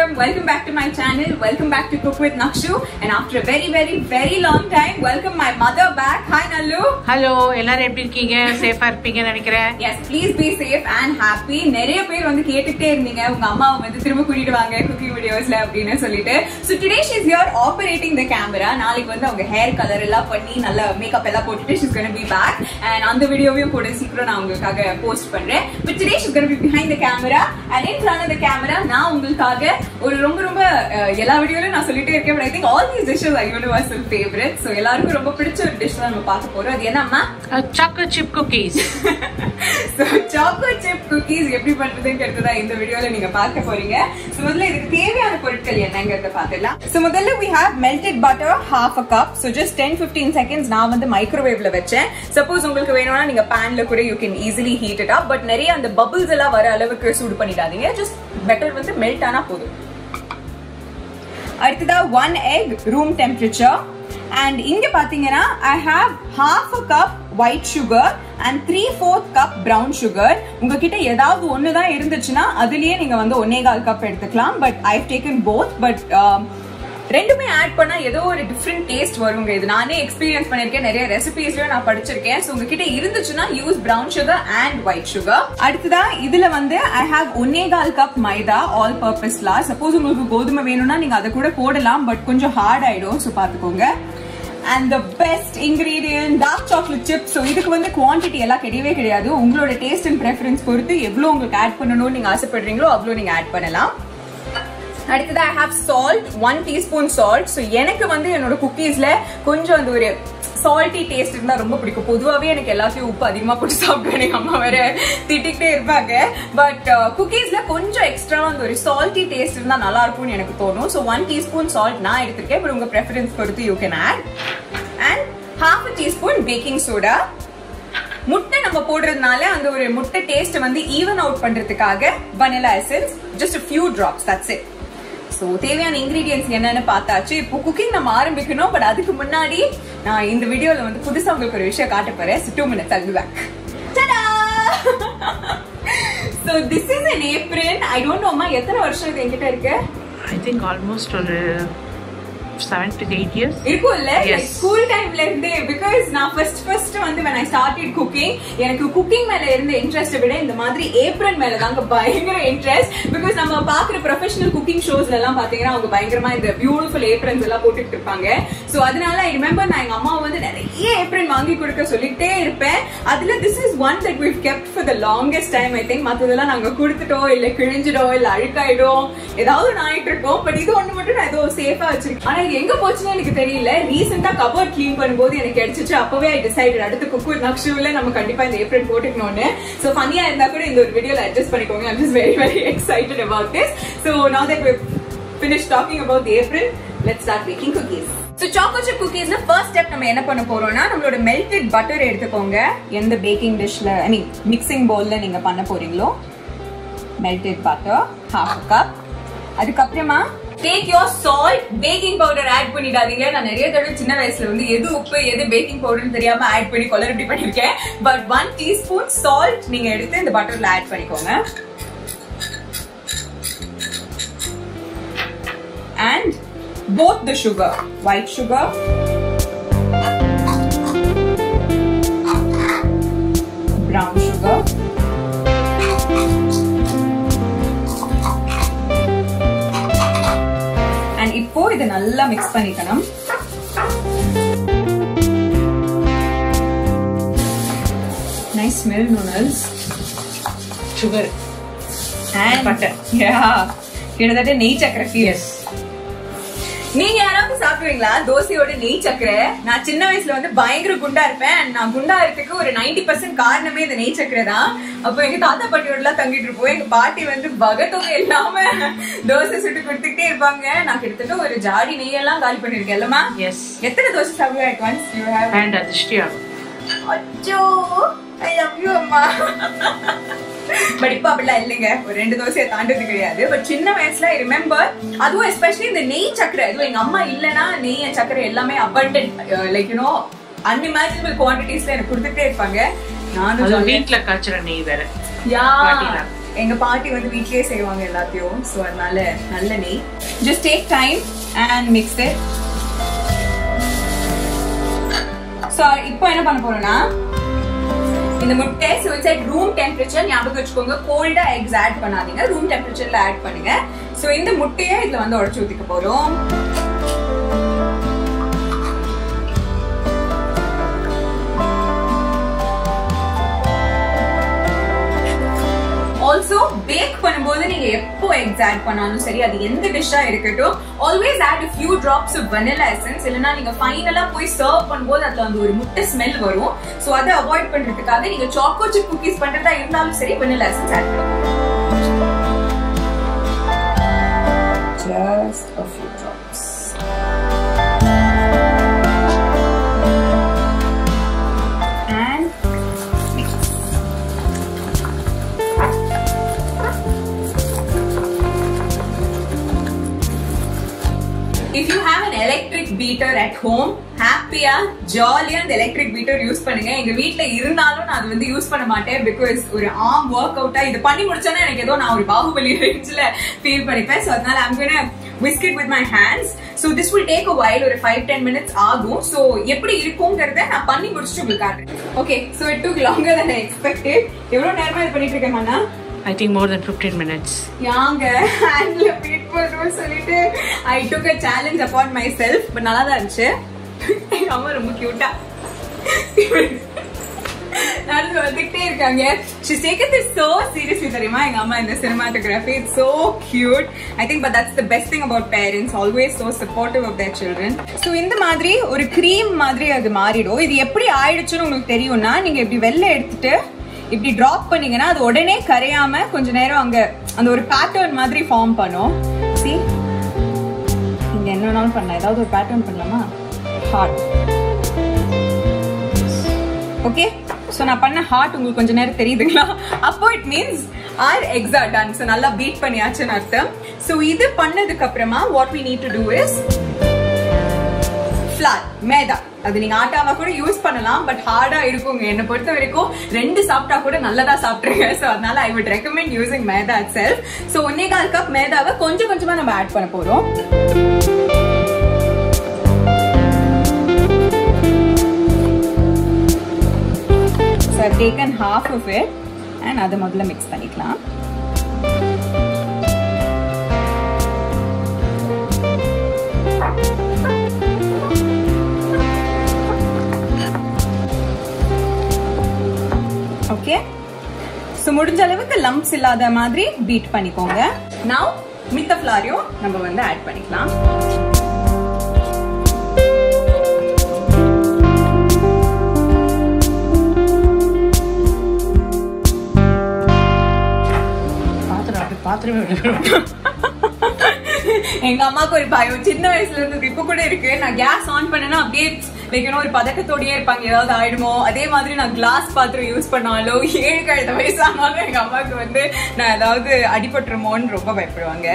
வணக்கம் welcome back to my channel welcome back to cook with Nakshu and after very very very long time welcome my mother back hi Nallu hello எல்லாரும் எப்படி இருக்கீங்க சேஃபா இருப்பீங்கன்னு நினைக்கிறேன் yes please be safe and happy நிறைய பேர் வந்து கேட்டுட்டே இருந்தீங்க உங்க அம்மாவை வந்து திரும்ப கூட்டிட்டு வாங்க குக்கிங் வீடியோஸ்ல அப்படின்னு சொல்லிட்டு so today she's you're operating the camera நாளைக்கு வந்து அவங்க ஹேர் கலர் எல்லாம் பண்ணி நல்ல மேக்கப் எல்லாம் போட்டுட்டு she's gonna be back and அந்த வீடியோவையும் கூட சீக்கிரம் நான் உங்களுக்காக போஸ்ட் பண்றேன் but today she's gonna be behind the camera and in front the camera நான் உங்களுக்காக ஒரு ரொம்ப ரொம்ப அஹ், எல்லா வீடியோலயும் நான் சொல்லிட்டே இருக்கேன் but I think all these dishes I universal favourite so எல்லாருக்கும் ரொம்ப பிடிச்ச ஒரு டிஷ் தான் நம்ம பார்க்க போறோம் அது என்னம்மா chocolate chip cookies so choco chip cookies எப்படி பண்றதுங்கிறது தான் இந்த வீடியோல நீங்க பார்க்க போறீங்க ஸோ முதல்ல இதுக்கு தேவையான பொருட்கள் என்னங்கிறத பார்த்துடலாம் ஸோ முதல்ல we have melted butter half a cup so just ten fifteen seconds நான் வந்து மைக்ரோவேவ்ல வச்சேன் சப்போஸ் உங்களுக்கு வேணும்னா நீங்க பேன்ல கூட you can easily heat it up but நிறைய அந்த பபிள்ஸ் எல்லாம் வர அளவுக்கு சூடு பண்ணிடாதீங்க ஜஸ்ட் பெட்டர் வந்து மெல்ட் ஆனா போதும் அடுத்ததா one egg room temperature and இங்க பாத்தீங்கன்னா I have half a cup white sugar and three fourth cup brown sugar உங்ககிட்ட ஏதாவது ஒன்று தான் இருந்துச்சுன்னா அதுலயே நீங்க வந்து ஒன்னே கால் கப் எடுத்துக்கலாம் but I taken both but ரெண்டுமே ஆட் பண்ணா ஏதோ ஒரு டிஃப்ரெண்ட் டேஸ்ட் வருங்க இது நானே எக்ஸ்பீரியன்ஸ் பண்ணிருக்கேன் நிறைய ரெசிபிஸ்லயும் நான் படிச்சிருக்கேன் ஸோ உங்ககிட்ட இருந்துச்சுன்னா use brown sugar and white sugar அடுத்ததா இதுல வந்து ஐ ஹாவ் ஒன்னே கால் cup maida all purpose flour suppose உங்களுக்கு கோதுமை வேணும்னா நீங்க அதை கூட போடலாம் பட் கொஞ்சம் ஹார்ட் ஆயிடும் ஸோ பாத்துக்கோங்க and the best ingredient dark chocolate chip so இதுக்கு வந்து குவான்டிட்டி எல்லாம் கிடையவே கிடையாது உங்களோட டேஸ்ட் அண்ட் ப்ரெஃபரன்ஸ் பொறுத்து எவ்வளோ உங்களுக்கு ஆட் பண்ணணும்னு நீங்க ஆசைப்படுறீங்களோ அவ்வளோ நீங்க ஆட் பண்ணலாம் அடுத்தது I have salt one teaspoon salt so எனக்கு வந்து என்னோட குக்கீஸ்ல கொஞ்சம் அந்த ஒரு சால்ட்டி டேஸ்ட் இருந்தா ரொம்ப பிடிக்கும் பொதுவாகவே எனக்கு எல்லாத்தையும் உப்பு அதிகமா போட்டு சாப்பிடுவேன் எங்க அம்மா வேற திட்டிகிட்டே இருப்பாங்க பட் குக்கீஸ்ல கொஞ்சம் எக்ஸ்ட்ரா அந்த ஒரு சால்ட்டி டேஸ்ட் இருந்தா நல்லா இருக்கும்னு எனக்கு தோணும் ஸோ ஒன் டீஸ்பூன் சால்ட் நான் எடுத்திருக்கேன் பட் உங்க ப்ரெஃபரன்ஸ் பொறுத்து you can add and half teaspoon baking soda முட்டை நம்ம போடுறதுனால அந்த ஒரு முட்டை டேஸ்ட் வந்து ஈவன் அவுட் பண்றதுக்காக vanilla essence just few drops that's it so தேவையான இன்கிரீடியன்ஸ் என்னன்னு பார்த்தாச்சு இப்போ குக்கிங் நம்ம ஆரம்பிக்கணும் பட் அதுக்கு முன்னாடி நான் இந்த வீடியோல வந்து புதுசா உங்களுக்கு ஒரு விஷயம் காட்ட போறேன் two minutes I'll back so this is an apron I don't நோமா எத்தனை வருஷம் இது என்கிட்ட இருக்கு ஐ திங்க் ஆல்மோஸ்ட் ஒரு செவன் டு எயிட் இயர்ஸ் இருக்கும்ல Yes. ஸ்கூல் டைம்ல இருந்தே பிகாஸ் நான் ஃபர்ஸ்ட் ஃபர்ஸ்ட் வந்து when I started cooking எனக்கு குக்கிங் மேல இருந்த இன்ட்ரெஸ்ட் விட இந்த மாதிரி ஏப்ரன் மேல தாங்க பயங்கர இன்ட்ரெஸ்ட் பிகாஸ் நம்ம பாக்குற ப்ரொஃபஷனல் குக்கிங் ஷோஸ்ல எல்லாம் பாத்தீங்கன்னா அவங்க பயங்கரமா இந்த பியூட்டிஃபுல் ஏப்ரன்ஸ் எல்லாம் போட்டுட்டு இருப்பாங்க சோ அதனால ஐ ரிமெம்பர் நான் எங்க அம்மா வந்து நிறைய ஏப்ரன் வாங்கி கொடுக்க சொல்லிட்டே இருப்பேன் அதுல this is one that we've kept for the longest time I think மத்ததெல்லாம் நாங்க கொடுத்துட்டோம் இல்ல கிழிஞ்சிடும் இல்ல அழுக்காயிடும் ஏதாவது ஒண்ணு ஆயிட்டு இருக்கோம் பட் இது ஒண்ணு மட்டும் நான் ஏதோ சேஃபா வச்சிருக்கேன் ஆனா இது எங்க போச்சுன்னு எனக்கு தெரியல ரீசெண்டா கபோர்ட் க்ளீன் பண்ணும்போது எனக்கு கிடைச்சிச்சு அப்பவே ஐ டிசைடட் அடுத்து குக்கூர் நக்ஷுல நம்ம கண்டிப்பா இந்த ஏப்ரல் போட்டுக்கணும்னு சோ ஃபன்னியா இருந்தா கூட இந்த ஒரு வீடியோல அட்ஜஸ்ட் பண்ணிக்கோங்க I'm just very very excited about this so now that we've finished talking about the April let's start baking cookies so choco chip குக்கீஸ்ல ஃபர்ஸ்ட் ஸ்டெப் நம்ம என்ன பண்ண போறோம்னா நம்மளோட மெல்டட் பட்டர் எடுத்துக்கோங்க எந்த பேக்கிங் டிஷ்ல ஐ மீன் மிக்சிங் பவுல்ல நீங்க பண்ண போறீங்களோ மெல்டட் பட்டர் ஹாஃப் கப் அதுக்கப்புறமா take your salt baking powder add பண்ணிடாதீங்க நான் நிறைய தடவை சின்ன வயசுல வந்து எது உப்பு எது பேக்கிங் பவுடர்னு தெரியாம ஆட் பண்ணி கொலரட்டி பண்ணிருக்கேன் பட் ஒன் டீஸ்பூன் சால்ட் நீங்க எடுத்து இந்த பட்டர்ல ஆட் பண்ணிக்கோங்க and both the sugar white sugar brown sugar and இப்போ இதை நல்லா மிக்ஸ் பண்ணிக்கணும் nice smell noodles sugar and Butter. yeah கிட்டத்தட்ட நெய் சக்கரை ஃபீல் எஸ் நீங்க யாராவது சாப்பிடுவீங்களா தோசையோட நெய் சக்கரை நான் சின்ன வயசுல வந்து பயங்கர குண்டா இருப்பேன் and நான் குண்டா இருக்கக்கு ஒரு 90% பர்சன்ட் காரணமே இந்த நெய் சக்கரை தான் அப்போ எங்க தாத்தா பாட்டியோட எல்லாம் தங்கிட்டு இருப்போம் எங்க பாட்டி வந்து பகத்தொகை இல்லாம தோசை சுட்டு கொடுத்துக்கிட்டே இருப்பாங்க நான் கிட்டத்தட்ட ஒரு ஜாடி நெய்யெல்லாம் காலி பண்ணிருக்கேன் இல்லம்மா எஸ் எத்தனை தோசை சாப்பிடுவேன் at once you have and அதிர்ஷ்டி ஆகும் அச்சோ ஐ லவ் யூ அம்மா பட் இப்ப அப்படிலாம் இல்லைங்க ஒரு ரெண்டு தோசையை தாண்டது கிடையாது பட் சின்ன வயசுல ரிமெம்பர் அதுவும் எஸ்பெஷலி இந்த நெய் சக்கரை அதுவும் எங்க அம்மா இல்லனா நெய் and சக்கரை எல்லாமே abundant லைக் யூனோ அன்இமேஜினபிள் குவான்டிட்டிஸ்ல எனக்கு கொடுத்துட்டே இருப்பாங்க நானும் அது jolly ஆ- வீட்ல காய்ச்சற நெய் வேற யா பாட்டிலாம். எங்க பாட்டி வந்து வீட்லயே செய்வாங்க எல்லாத்தையும் ஸோ அதனால நல்ல நெய் just take time and mix it so இப்போ என்ன பண்ண போறோம்னா இந்த முட்டை ஸோ இட்ஸ் ரூம் டெம்பரேச்சர் ஞாபகம் வச்சுக்கோங்க கோல்டா எக்ஸ் ஆட் பண்ணாதீங்க ரூம் டெம்பரேச்சர்ல ஆட் பண்ணுங்க ஸோ இந்த முட்டையை இதுல வந்து உடச்சு ஊத்திக்க போறோம் ஆல்சோ பேக் பண்ணும்போது நீங்க எப்போ எக்ஸ் ஆட் பண்ணாலும் சரி அது எந்த டிஷ்ஷா இருக்கட்டும் always add a few drops of vanilla essence இல்லனா நீங்க ஃபைனலா போய் சர்வ் பண்ணும்போது அதுல அந்த ஒரு முட்டை ஸ்மெல் வரும் சோ அதை அவாய்ட் பண்றதுக்காக நீங்க சாக்கோ சிப் குக்கீஸ் பண்றதா இருந்தாலும் சரி vanilla essence ஆட் பண்ணுங்க just a few drops and mix if you have an electric beater at home ஹாப்பியா ஜாலியா அந்த எலக்ட்ரிக் பீட்டர் யூஸ் பண்ணுங்க எங்க வீட்ல இருந்தாலும் நான் அது வந்து யூஸ் பண்ண மாட்டேன் பிகாஸ் ஒரு ஆம் ஒர்க் அவுட்டா இது பண்ணி முடிச்சோன்னா எனக்கு ஏதோ நான் ஒரு பாகுபலி ரேஞ்சில் ஃபீல் பண்ணிப்பேன் ஸோ அதனால I'm gonna whisk it with my hands so this will take a while ஒரு ஃபைவ் டென் மினிட்ஸ் ஆகும் ஸோ எப்படி இருக்குங்கிறத நான் பண்ணி முடிச்சுட்டு உங்களுக்கு காட்டுறேன் okay so it took longer than I expected எவ்வளவு நேரமா இது பண்ணிட்டு இருக்கேன் அண்ணா I think more than 15 minutes. யாங்க ஹேண்ட்ல பீட் பண்ணுவோம் சொல்லிட்டு I took a challenge upon myself but நல்லா தான் இருந்துச்சு எங்க அம்மா ரொம்ப கியூட்டா நடந்து வந்துகிட்டே இருக்காங்க she's taken this so seriously தெரியுமா எங்க அம்மா இந்த cinematography it's so cute I think but that's the best thing about parents always so supportive of their children so இந்த மாதிரி ஒரு க்ரீம் மாதிரி அது மாறிடும் இது எப்படி ஆயிடுச்சுன்னு உங்களுக்கு தெரியும்னா நீங்க இப்படி வெளில எடுத்துட்டு இப்படி டிராப் பண்ணீங்கன்னா அது உடனே கரையாம கொஞ்ச நேரம் அங்க அந்த ஒரு பேட்டர்ன் மாதிரி ஃபார்ம் பண்ணும் சி நீங்க என்ன வேணாலும் பண்ணலாம் ஏதாவது ஒரு பேட்டர்ன் பண்ணலாமா ஹார்ட் ஓகே ஸோ நான் பண்ண ஹார்ட் உங்களுக்கு கொஞ்ச நேரம் தெரியுதுங்களா அப்போ it means are eggs done so நல்லா பீட் பண்ணியாச்சுன்னு அர்த்தம் ஸோ இது பண்ணதுக்கு அப்புறமா what we need to do is flour maida அது நீங்க ஆட்டாவா கூட யூஸ் பண்ணலாம் பட் ஹார்டா இருக்குங்க என்ன பொறுத்த வரைக்கும் ரெண்டு சாப்பிட்டா கூட நல்லதா சாப்பிட்டுருங்க ஸோ அதனால I would recommend using maida itself so ஒன்னே கால் கப் மேதாவை கொஞ்சம் கொஞ்சமா நம்ம ஆட் பண்ண போறோம் so I've taken half of it and அதை முதல்ல மிக்ஸ் பண்ணிக்கலாம் ஓகே ஸோ முடிஞ்ச அளவுக்கு லம்ப்ஸ் இல்லாத மாதிரி பீட் பண்ணிக்கோங்க நவ் மித்த ஃப்ளாரையும் நம்ம வந்து ஆட் பண்ணிக்கலாம் பாத்திரம் அப்படி பாத்திரமே விட எங்க அம்மாக்கு ஒரு பயம் சின்ன வயசுல இருந்து இப்ப கூட இருக்கு நான் கேஸ் ஆன் பண்ணேன்னா அப்படியே வைக்கணும் ஒரு பதட்டத்தோடயே இருப்பாங்க ஏதாவது ஆயிடுமோ அதே மாதிரி நான் கிளாஸ் பாத்திரம் யூஸ் பண்ணாலும் ஏழு கழுத வயசானாலும் எங்க அம்மாவுக்கு வந்து நான் ஏதாவது அடிபட்டுருமோன்னு ரொம்ப பயப்படுவாங்க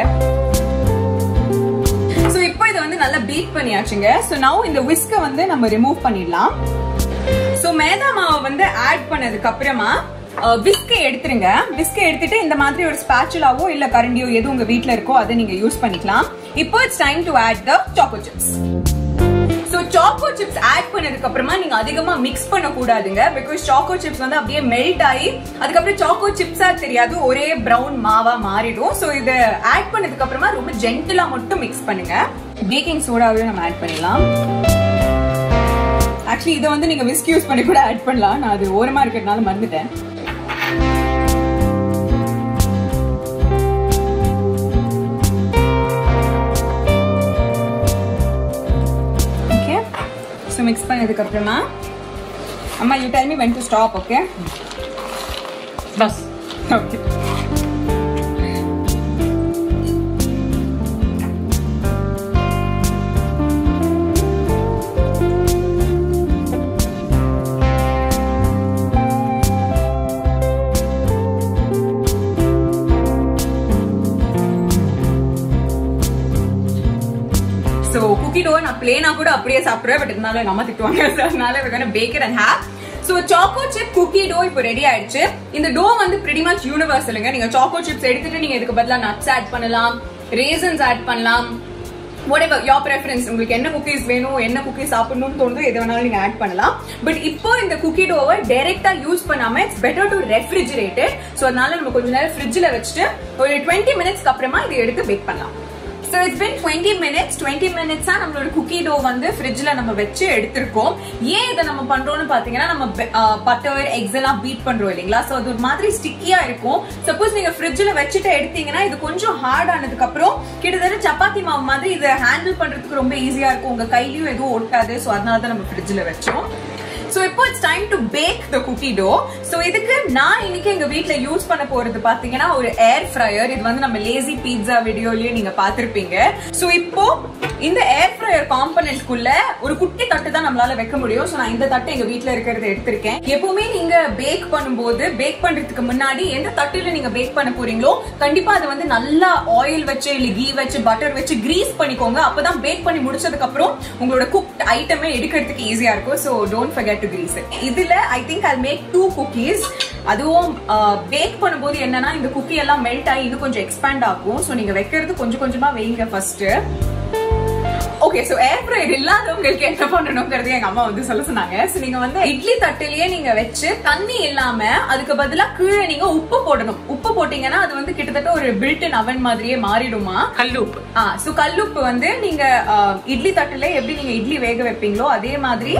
சோ இப்போ இதை வந்து நல்லா பீட் பண்ணியாச்சுங்க சோ நவ் இந்த விஸ்க வந்து நம்ம ரிமூவ் பண்ணிடலாம் சோ மேதா மாவை வந்து ஆட் பண்ணதுக்கு அப்புறமா விஸ்கை எடுத்துருங்க விஸ்கை எடுத்துட்டு இந்த மாதிரி ஒரு ஸ்பேச்சுலாவோ இல்ல கரண்டியோ எது உங்க வீட்ல இருக்கோ அதை நீங்க யூஸ் பண்ணிக்கலாம் இப்போ it's time to add the choco chips so choco chips add பண்ணதுக்கு அப்புறமா நீங்க அதிகமா மிக்ஸ் பண்ண கூடாதுங்க பிகாஸ் சாக்கோ சிப்ஸ் வந்து அப்படியே மெல்ட் ஆகி அதுக்கப்புறம் சாக்கோ சிப்ஸா தெரியாது ஒரே பிரவுன் மாவா மாறிடும் ஸோ இதை ஆட் பண்ணதுக்கு அப்புறமா ரொம்ப ஜென்டிலா மட்டும் மிக்ஸ் பண்ணுங்க பேக்கிங் சோடாவையும் நம்ம ஆட் பண்ணிடலாம் ஆக்சுவலி இதை வந்து நீங்க விஸ்க் யூஸ் பண்ணி கூட ஆட் பண்ணலாம் நான் அது ஓரமா இருக்கிறதுனால மறந்துட்டேன் ஓகே ஸோ மிக்ஸ் பண்ணதுக்கு அப்புறமா அம்மா you tell me when to stop okay பஸ் ஓகே ஸோ குக்கி டோ நான் பிளேனா கூட அப்படியே சாப்பிடுவேன் பட் இருந்தாலும் எங்க அம்மா திட்டுவாங்க So, அதனால we're gonna bake it and have so choco chip cookie dough இப்போ ரெடி ஆயிடுச்சு இந்த டோ வந்து pretty much யூனிவர்சலுங்க நீங்க சாக்கோ சிப்ஸ் எடுத்துட்டு நீங்க இதுக்கு பதிலா நட்ஸ் ஆட் பண்ணலாம் ரேசன்ஸ் ஆட் பண்ணலாம் whatever your preference உங்களுக்கு என்ன குக்கீஸ் வேணும் என்ன குக்கீஸ் சாப்பிடணும்னு தோணுதோ எது வேணாலும் நீங்க ஆட் பண்ணலாம் பட் இப்போ இந்த குக்கி டோவை டைரக்டா யூஸ் பண்ணாம it's better to refrigerated so அதனால நம்ம கொஞ்ச நேரம் ஃப்ரிட்ஜ்ல வச்சுட்டு ஒரு டுவெண்ட்டி மினிட்ஸ்க்கு அப்புறமா இதை எடுத்து பேக் பண்ணலாம் so it's been twenty minutes twenty மினிட்ஸா நம்மளோட குக்கி டோ வந்து ஃப்ரிட்ஜ்ல நம்ம வச்சு எடுத்திருக்கோம் ஏன் இதை நம்ம பண்றோம்னு பாத்தீங்கன்னா நம்ம பட்டர் எக்ஸ் எல்லாம் பீட் பண்றோம் இல்லைங்களா ஸோ அது ஒரு மாதிரி ஸ்டிக்கியா இருக்கும் சப்போஸ் நீங்க ஃப்ரிட்ஜ்ல வச்சுட்டு எடுத்தீங்கன்னா இது கொஞ்சம் ஹார்ட் ஆனதுக்கு அப்புறம் கிட்டத்தட்ட சப்பாத்தி மாவு மாதிரி இதை ஹேண்டில் பண்றதுக்கு ரொம்ப ஈஸியா இருக்கும் உங்க கையிலயும் எதுவும் ஒட்டாது ஸோ அதனால தான் நம்ம ஃப்ரிட்ஜ்ல வச்சோம் சோ இப்போ it's time to bake the cookie dough so இதுக்கு நான் இன்னைக்கு எங்க வீட்ல யூஸ் பண்ண போறது பாத்தீங்கன்னா ஒரு ஏர் ஃப்ரையர் இது வந்து நம்ம லேசி பீட்சா வீடியோலயே நீங்க பாத்திருப்பீங்க சோ இப்போ இந்த ஏர் ஃப்ரையர் காம்பனன்ட்குள்ள ஒரு குட்டி தட்டு தான் நம்மளால வைக்க முடியும் சோ நான் இந்த தட்டு எங்க வீட்ல இருக்கிறத எடுத்திருக்கேன் எப்பவுமே நீங்க பேக் பண்ணும்போது பேக் பண்றதுக்கு முன்னாடி எந்த தட்டுல நீங்க பேக் பண்ண போறீங்களோ கண்டிப்பா அதை வந்து நல்லா ஆயில் வச்சு இல்ல கீ வச்சு பட்டர் வச்சு கிரீஸ் பண்ணிக்கோங்க அப்பதான் பேக் பண்ணி முடிச்சதுக்கு அப்புறம் உங்களோட குக் ஐட்டமே எடுக்கிறதுக்கு ஈஸியா இருக்கும் so don't forget to grease இதுல I think I make two cookies அதுவும் பேக் பண்ணும்போது என்னன்னா இந்த குக்கி எல்லாம் மெல்ட் ஆகி இன்னும் கொஞ்சம் எக்ஸ்பேண்ட் ஆகும் சோ நீங்க வைக்கிறது கொஞ்சம் கொஞ்சமா வைங்க first okay so air fryer இல்லாதவங்களுக்கு என்ன பண்ணணுங்கிறது எங்க அம்மா வந்து சொல்ல சொன்னாங்க சோ நீங்க வந்து இட்லி தட்டிலேயே நீங்க வச்சு தண்ணி இல்லாம அதுக்கு பதிலா கீழே நீங்க உப்பு போடணும் உப்பு போட்டீங்கன்னா அது வந்து கிட்டத்தட்ட ஒரு பில்டன் அவன் மாதிரியே மாறிடுமா கல்லுப்பு ஆ சோ கல்லுப்பு வந்து நீங்க ஆ, இட்லி தட்டுல எப்படி நீங்க இட்லி வேக வைப்பீங்களோ அதே மாதிரி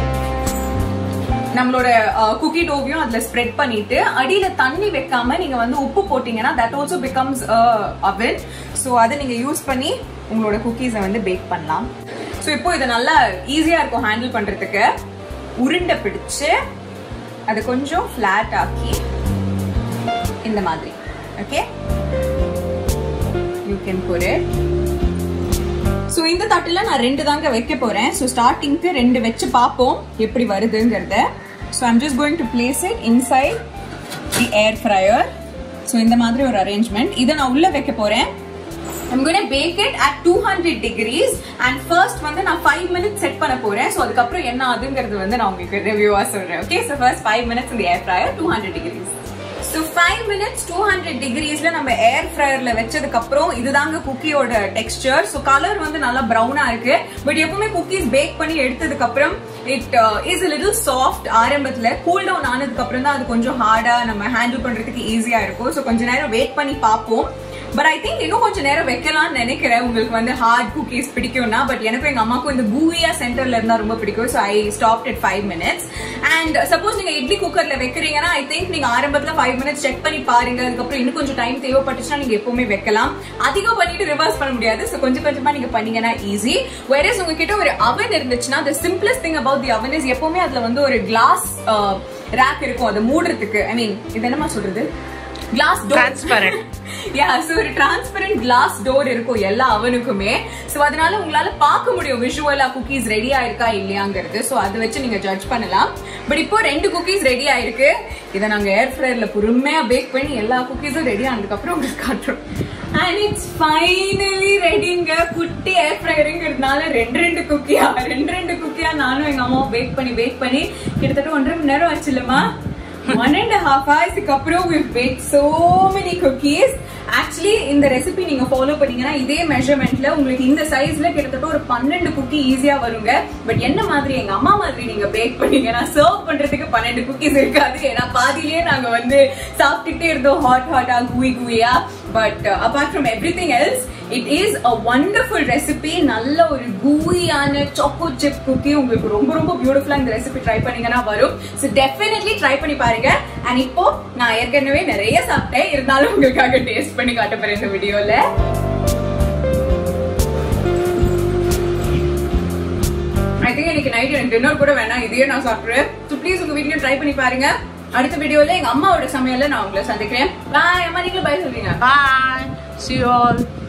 நம்மளோட குக்கி டோவையும் அதுல ஸ்ப்ரெட் பண்ணிட்டு அடியில தண்ணி வைக்காம நீங்க வந்து உப்பு போட்டீங்கன்னா that also becomes oven so அதை நீங்க யூஸ் பண்ணி உங்களோட குக்கீஸை வந்து பேக் பண்ணலாம் சோ இப்போ இது நல்லா ஈஸியா இருக்கும் ஹேண்டில் பண்றதுக்கு உருண்டை பிடிச்சு அதை கொஞ்சம் ஃபிளாட் ஆக்கி இந்த மாதிரி okay you can put it so இந்த தட்டுல நான் ரெண்டு தாங்க வைக்க போறேன் ஸோ ஸ்டார்டிங்க்கு ரெண்டு வச்சு பார்ப்போம் எப்படி வருதுங்கிறத so I'm just going to place it inside the air fryer so இந்த மாதிரி ஒரு அரேஞ்ச்மெண்ட் இதை நான் உள்ள வைக்க போறேன் I'm going to bake it at 200 degrees and first வந்து நான் 5 minutes செட் பண்ண போறேன் so அதுக்கப்புறம் என்ன ஆகுதுங்கிறது வந்து நான் உங்களுக்கு ரிவ்யூவா சொல்றேன் okay so first 5 minutes in the air fryer 200 degrees so five minutes two hundred டிகிரிஸ்ல நம்ம ஏர் ஃப்ரையர்ல வச்சதுக்கு அப்புறம் இதுதாங்க குக்கியோட டெக்ஸ்டர் ஸோ கலர் வந்து நல்லா ப்ரௌனா இருக்கு பட் எப்பவுமே குக்கீஸ் பேக் பண்ணி எடுத்ததுக்கு அப்புறம் இட் இஸ் லிட்டில் சாஃப்ட் ஆரம்பத்துல கூல் டவுன் ஆனதுக்கு அப்புறம் தான் அது கொஞ்சம் ஹார்டா நம்ம ஹேண்டில் பண்றதுக்கு ஈஸியா இருக்கும் ஸோ கொஞ்ச நேரம் வெயிட் பண்ணி பார்ப்போம் பட் ஐ திங்க் இன்னும் கொஞ்சம் நேரம் வைக்கலாம்னு நினைக்கிறேன் உங்களுக்கு வந்து ஹார்ட் குக்கீஸ் பிடிக்கும்னா பட் எனக்கும் எங்க அம்மாக்கும் இந்த பூவியா சென்டர்ல இருந்தா ரொம்ப பிடிக்கும் so I stop at five minutes and suppose நீங்க இட்லி குக்கர்ல வைக்கிறீங்கன்னா ஐ திங்க் நீங்க ஆரம்பத்துல ஃபைவ் மினிட்ஸ் செக் பண்ணி பாருங்க அதுக்கப்புறம் இன்னும் கொஞ்சம் டைம் தேவைப்பட்டுச்சுன்னா நீங்க எப்பவுமே வைக்கலாம் அதிகம் பண்ணிட்டு ரிவர்ஸ் பண்ண முடியாது ஸோ கொஞ்சம் கொஞ்சமா நீங்க பண்ணீங்கன்னா ஈஸி வேறஸ் உங்ககிட்ட ஒரு அவன் இருந்துச்சுன்னா the simplest thing about the oven is எப்பவுமே அதுல வந்து ஒரு கிளாஸ் ரேக் இருக்கும் அதை மூடுறதுக்கு ஐ மீன் இது என்னமா சொல்றது கிளாஸ் Transparent. யா சோ ஒரு டிரான்ஸ்பரண்ட் கிளாஸ் டோர் இருக்கும் எல்லா அவனுக்குமே சோ அதனால உங்களால பார்க்க முடியும் விஷுவலா குக்கீஸ் ரெடி ஆயிருக்கா இல்லையாங்கிறது சோ அதை வச்சு நீங்க ஜட்ஜ் பண்ணலாம் பட் இப்போ ரெண்டு குக்கீஸ் ரெடி ஆயிருக்கு இதை நாங்க ஏர் ஃப்ரையர்ல பொறுமையா பேக் பண்ணி எல்லா குக்கீஸும் ரெடி ஆனதுக்கு அப்புறம் உங்களுக்கு காட்டுறோம் அண்ட் இட்ஸ் ஃபைனலி ரெடிங்க குட்டி ஏர் ஃப்ரையருங்கிறதுனால ரெண்டு ரெண்டு குக்கியா ரெண்டு ரெண்டு குக்கியா நானும் எங்க அம்மாவும் பேக் பண்ணி பேக் பண்ணி கிட்டத்தட்ட ஒன்றரை மணி நேரம் ஆச்சு இல்லம்மா ஒன் அண்ட் ஹாஃப் ஹவர்ஸ்க்கு அப்புறம் we baked so many cookies actually இந்த ரெசிபி நீங்க ஃபாலோ பண்ணீங்கன்னா இதே மெஷர்மெண்ட்ல உங்களுக்கு இந்த சைஸ்ல கிட்டத்தட்ட ஒரு பன்னெண்டு குக்கி ஈஸியா வருங்க பட் என்ன மாதிரி எங்க அம்மா மாதிரி நீங்க பேக் பண்ணீங்கன்னா சர்வ் பண்றதுக்கு பன்னெண்டு குக்கீஸ் இருக்காது ஏன்னா பாதியிலேயே நாங்க வந்து சாப்பிட்டுட்டே இருந்தோம் ஹாட் ஹாட்டா குவி குவியா but apart from everything else it is a wonderful recipe நல்ல ஒரு கூயான சாக்கோ சிப் குக்கி உங்களுக்கு ரொம்ப ரொம்ப பியூட்டிஃபுல்லா இந்த ரெசிபி ட்ரை பண்ணீங்கன்னா வரும் ஸோ டெஃபினெட்லி ட்ரை பண்ணி பாருங்க அண்ட் இப்போ நான் ஏற்கனவே நிறைய சாப்பிட்டேன் இருந்தாலும் உங்களுக்காக டேஸ்ட் பண்ணி காட்ட போறேன் இந்த வீடியோல ஐ திங்க் இன்னைக்கு நைட் எனக்கு டின்னர் கூட வேணாம் இதையே நான் சாப்பிடுறேன் ஸோ ப்ளீஸ் உங்க வீட்லயும் ட்ரை பண்ணி பாருங்க அடுத்த வீடியோல எங்க அம்மாவோட சமையல்ல நான் உங்களை சந்திக்கிறேன் பாய் அம்மா நீங்களும் பாய் சொல்றீங்க Bye. See you all.